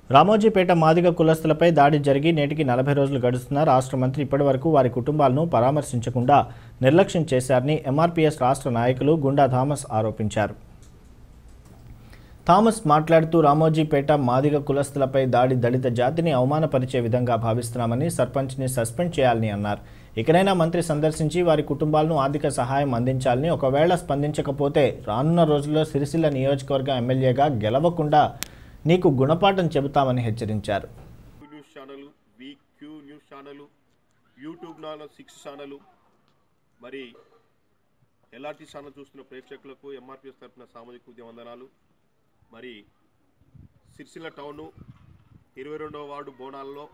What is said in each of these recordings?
రామోజీపేట మాదిగ కులస్తులపై దాడి జరిగి నేటికి నలభై రోజులు గడుస్తున్న రాష్ట్ర మంత్రి ఇప్పటివరకు వారి కుటుంబాలను పరామర్శించకుండా నిర్లక్ష్యం చేశారని ఎంఆర్పీఎస్ రాష్ట్ర నాయకులు గుండా థామస్ ఆరోపించారు థామస్ మాట్లాడుతూ రామోజీపేట మాదిగ కులస్తులపై దాడి దళిత జాతిని అవమానపరిచే విధంగా భావిస్తున్నామని సర్పంచ్ని సస్పెండ్ చేయాలని అన్నారు ఇకనైనా మంత్రి సందర్శించి వారి కుటుంబాలను ఆర్థిక సహాయం అందించాలని ఒకవేళ స్పందించకపోతే రానున్న రోజుల్లో సిరిసిల్ల నియోజకవర్గ ఎమ్మెల్యేగా గెలవకుండా నీకు గుణపాఠం చెబుతామని హెచ్చరించారు news channel Q news channel YouTube నాలో సిక్స్ ఛానల్ మరి ఎల్ఆర్టీ ఛానల్ చూస్తున్న ప్రేక్షకులకు ఎంఆర్పిఎస్ తరఫున సామాజిక ఉద్యమ వందనాలు మరి సిరిసిల్ల టౌన్ ఇరవై రెండవ వార్డు బోనాల్లో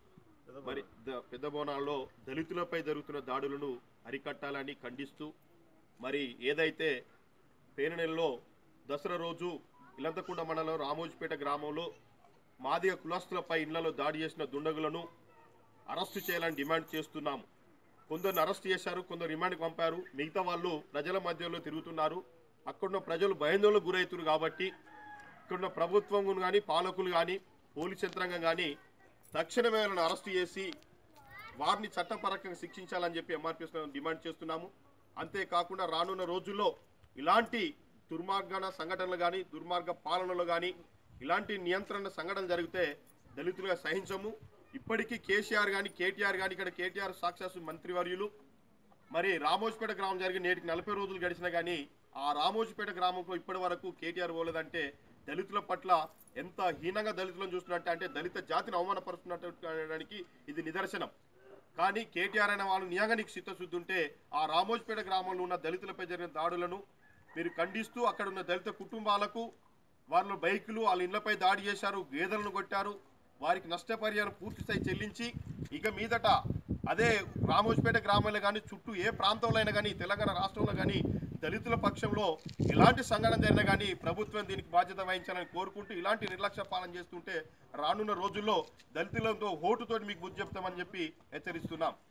మరి ద- పెద్ద బోనాల్లో దళితులపై జరుగుతున్న దాడులను అరికట్టాలని ఖండిస్తూ మరి ఏదైతే పేరు నెలలో దసరా రోజు ఇలంతకుండ మండలం రామోజీపేట గ్రామంలో మాదిగ కులస్తులపై ఇళ్లలో దాడి చేసిన దుండగులను అరెస్టు చేయాలని డిమాండ్ చేస్తున్నాము కొందరిని అరెస్ట్ చేశారు కొందరు రిమాండ్కి పంపారు మిగతా వాళ్ళు ప్రజల మధ్యలో తిరుగుతున్నారు అక్కడున్న ప్రజలు భయాందోళనకు గురవుతున్నారు కాబట్టి ఇక్కడున్న ప్రభుత్వం కానీ పాలకులు కానీ పోలీస్ యంత్రాంగం కానీ తక్షణమే వాళ్ళని అరెస్ట్ చేసి వారిని చట్టపరంగా శిక్షించాలని చెప్పి ఎంఆర్పీఎస్ డిమాండ్ చేస్తున్నాము అంతేకాకుండా రానున్న రోజుల్లో ఇలాంటి దుర్మార్గన సంఘటనలు కానీ దుర్మార్గ పాలనలు కానీ ఇలాంటి నియంత్రణ సంఘటన జరిగితే దళితులుగా సహించము ఇప్పటికీ కేసీఆర్ కానీ కేటీఆర్ కానీ ఇక్కడ కేటీఆర్ సాక్షాత్తు మంత్రివర్యులు మరి రామోజీపేట గ్రామం జరిగి నేటికి నలభై రోజులు గడిచినా కానీ ఆ రామోజీపేట గ్రామంలో ఇప్పటి వరకు కేటీఆర్ పోలేదంటే దళితుల పట్ల ఎంత హీనంగా దళితులను చూస్తున్నట్టు అంటే దళిత జాతిని అవమానపరుస్తున్నట్టు ఇది నిదర్శనం కానీ కేటీఆర్ అయిన వాళ్ళు నిజంగా నీకు చిత్తశుద్ధి ఉంటే ఆ రామోజీపేట గ్రామంలో ఉన్న దళితులపై జరిగిన దాడులను మీరు ఖండిస్తూ అక్కడ ఉన్న దళిత కుటుంబాలకు వాళ్ళ బైకులు వాళ్ళ ఇళ్లపై దాడి చేశారు గేదెలను కొట్టారు వారికి నష్టపరిహారం పూర్తి స్థాయి చెల్లించి ఇక మీదట అదే రామోజీపేట గ్రామంలో కానీ చుట్టూ ఏ ప్రాంతంలో అయినా కానీ తెలంగాణ రాష్ట్రంలో కానీ దళితుల పక్షంలో ఎలాంటి సంఘటన జరిగినా కానీ ప్రభుత్వం దీనికి బాధ్యత వహించాలని కోరుకుంటూ ఇలాంటి నిర్లక్ష్య పాలన చేస్తుంటే రానున్న రోజుల్లో దళితులతో ఓటుతోటి మీకు బుద్ధి చెప్తామని చెప్పి హెచ్చరిస్తున్నాం